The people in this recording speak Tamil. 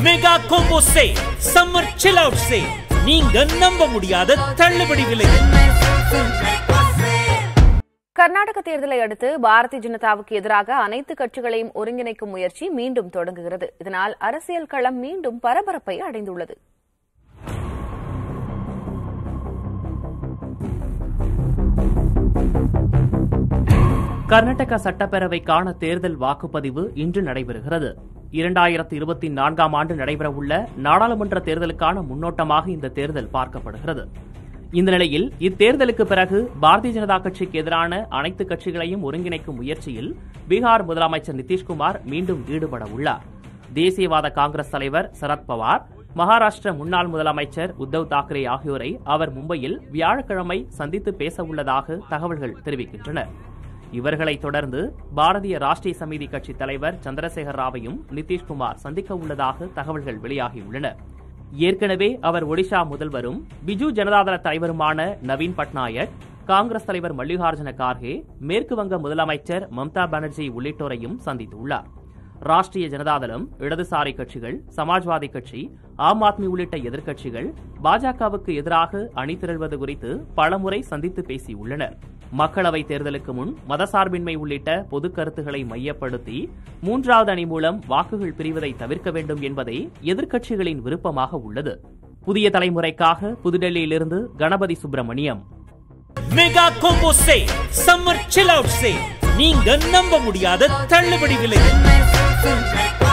mega combo say summer chill out say நீங்க நம்ப முடியாத தள்ளுபடி விலையில் கர்நாடக தேர்தலை அடுத்து பாரதிய ஜனதாவுக்கு எதிராக அனைத்து கட்சிகளையும் ஒருங்கிணைக்கும் முயற்சி மீண்டும் தொடங்குகிறது இதனால் அரசியல் களம் மீண்டும் பரபரப்பை அடைந்துள்ளது கர்நாடக சட்டப்பேரவைக்கான தேர்தல் வாக்குப்பதிவு இன்று நடைபெறுகிறது இரண்டாயிரத்தி இருபத்தி நான்காம் ஆண்டு நடைபெறவுள்ள நாடாளுமன்ற தேர்தலுக்கான முன்னோட்டமாக இந்த தேர்தல் பார்க்கப்படுகிறது இந்த நிலையில் இத்தேர்தலுக்கு பிறகு பாரதிய ஜனதா கட்சிக்கு எதிரான அனைத்து கட்சிகளையும் ஒருங்கிணைக்கும் முயற்சியில் பீகார் முதலமைச்சர் நிதிஷ்குமார் மீண்டும் ஈடுபட உள்ளார் தேசியவாத காங்கிரஸ் தலைவர் சரத்பவார் மகாராஷ்டிர முன்னாள் முதலமைச்சர் உத்தவ் தாக்கரே ஆகியோரை அவர் மும்பையில் வியாழக்கிழமை சந்தித்து பேச உள்ளதாக தகவல்கள் தெரிவிக்கின்றன இவர்களைத் தொடர்ந்து பாரதிய ராஷ்டிரிய சமிதி கட்சி தலைவர் சந்திரசேகர் ராவையும் நிதிஷ்குமார் சந்திக்க உள்ளதாக தகவல்கள் வெளியாகியுள்ளன ஏற்கனவே அவர் ஒடிஷா முதல்வரும் பிஜு ஜனதாதள தலைவருமான நவீன் பட்நாயக் காங்கிரஸ் தலைவர் மல்லிகார்ஜுன கார்கே மேற்கு வங்க முதலமைச்சர் மம்தா பானர்ஜி உள்ளிட்டோரையும் சந்தித்துள்ளார் ராஷ்டிரிய ஜனதாதளம் இடதுசாரி கட்சிகள் சமாஜ்வாதி கட்சி ஆம் ஆத்மி உள்ளிட்ட எதிர்க்கட்சிகள் பாஜகவுக்கு எதிராக அணி திரள்வது குறித்து பலமுறை சந்தித்து பேசியுள்ளனர் மக்களவைத் தேர்தலுக்கு முன் மதசார்பின்மை உள்ளிட்ட பொது கருத்துக்களை மையப்படுத்தி மூன்றாவது அணி மூலம் வாக்குகள் பிரிவதை தவிர்க்க வேண்டும் என்பதே எதிர்க்கட்சிகளின் விருப்பமாக உள்ளது புதிய தலைமுறைக்காக புதுடெல்லியிலிருந்து Ganapathi Subramaniam mega combo say summer chill out say நீங்க நம்ப முடியாத தள்ளுபடி விலையில்